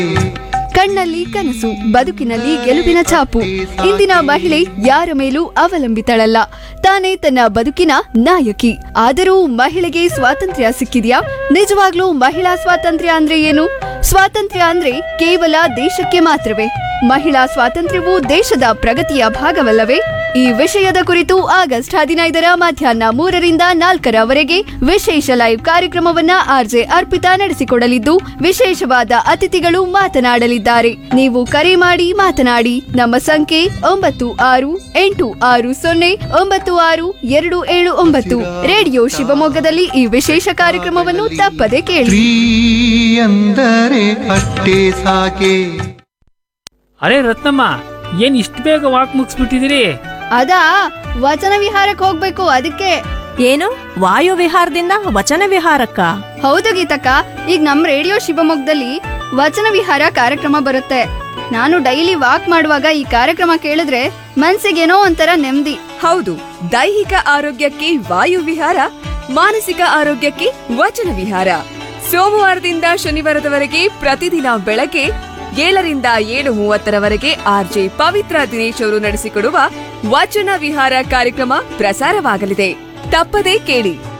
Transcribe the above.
ಕಣ್ಣಲ್ಲಿ ಕನಸು ಬದುಕಿನಲ್ಲಿ ಗೆಲುವಿನ ಛಾಪು ಇಂದಿನ ಮಹಿಳೆ ಯಾರ ಮೇಲೂ ಅವಲಂಬಿತಳಲ್ಲ ತಾನೇ ತನ್ನ ಬದುಕಿನ ನಾಯಕಿ ಆದರೂ ಮಹಿಳೆಗೆ ಸ್ವಾತಂತ್ರ್ಯ ಸಿಕ್ಕಿದ್ಯಾ ನಿಜವಾಗ್ಲೂ ಮಹಿಳಾ ಸ್ವಾತಂತ್ರ್ಯ ಅಂದ್ರೆ ಏನು ಸ್ವಾತಂತ್ರ್ಯ ಅಂದ್ರೆ ಕೇವಲ ದೇಶಕ್ಕೆ ಮಾತ್ರವೇ ಮಹಿಳಾ ಸ್ವಾತಂತ್ರ್ಯವು ದೇಶದ ಪ್ರಗತಿಯ ಭಾಗವಲ್ಲವೇ ಈ ವಿಷಯದ ಕುರಿತು ಆಗಸ್ಟ್ ಹದಿನೈದರ ಮಧ್ಯಾಹ್ನ ಮೂರರಿಂದ ನಾಲ್ಕರವರೆಗೆ ವಿಶೇಷ ಲೈವ್ ಕಾರ್ಯಕ್ರಮವನ್ನ ಆರ್ಜೆ ಅರ್ಪಿತಾ ನಡೆಸಿಕೊಡಲಿದ್ದು ವಿಶೇಷವಾದ ಅತಿಥಿಗಳು ಮಾತನಾಡಲಿದ್ದಾರೆ ನೀವು ಕರೆ ಮಾಡಿ ಮಾತನಾಡಿ ನಮ್ಮ ಸಂಖ್ಯೆ ಒಂಬತ್ತು ಆರು ಎಂಟು ಆರು ಸೊನ್ನೆ ಒಂಬತ್ತು ಆರು ಎರಡು ಏಳು ಒಂಬತ್ತು ರೇಡಿಯೋ ಶಿವಮೊಗ್ಗದಲ್ಲಿ ಈ ವಿಶೇಷ ಕಾರ್ಯಕ್ರಮವನ್ನು ತಪ್ಪದೆ ಕೇಳಿ ಸ್ತ್ರೀ ಅಂದರೆ ಅಷ್ಟೇ ಸಾಕೆ ಅರೆ ರತ್ನಮ್ಮ ಏನ್ ಇಷ್ಟು ಬೇಗ ವಾಕ್ ಮುಗಿಸ್ಬಿಟ್ಟಿದ್ದೀರಿ ಅದಾ ವಚನ ವಿಹಾರಕ್ಕೆ ಹೋಗ್ಬೇಕು ಅದಕ್ಕೆ ಏನು ವಾಯು ವಿಹಾರದಿಂದ ವಚನ ವಿಹಾರಕ್ಕ ಹೌದು ಗೀತಕ್ಕ ಈಗ ನಮ್ ರೇಡಿಯೋ ಶಿವಮೊಗ್ಗದಲ್ಲಿ ವಚನ ವಿಹಾರ ಕಾರ್ಯಕ್ರಮ ಬರುತ್ತೆ ನಾನು ಡೈಲಿ ವಾಕ್ ಮಾಡುವಾಗ ಈ ಕಾರ್ಯಕ್ರಮ ಕೇಳಿದ್ರೆ ಮನ್ಸಿಗೇನೋ ಒಂಥರ ನೆಮ್ಮದಿ ಹೌದು ದೈಹಿಕ ಆರೋಗ್ಯಕ್ಕೆ ವಾಯು ವಿಹಾರ ಮಾನಸಿಕ ಆರೋಗ್ಯಕ್ಕೆ ವಚನ ವಿಹಾರ ಸೋಮವಾರದಿಂದ ಶನಿವಾರದವರೆಗೆ ಪ್ರತಿದಿನ ಬೆಳಗ್ಗೆ ಏಳರಿಂದ ಏಳು ಮೂವತ್ತರವರೆಗೆ ಆರ್ಜೆ ಪವಿತ್ರ ದಿನೇಶ್ ಅವರು ನಡೆಸಿಕೊಡುವ ವಚನ ವಿಹಾರ ಕಾರ್ಯಕ್ರಮ ಪ್ರಸಾರವಾಗಲಿದೆ ತಪ್ಪದೇ ಕೇಳಿ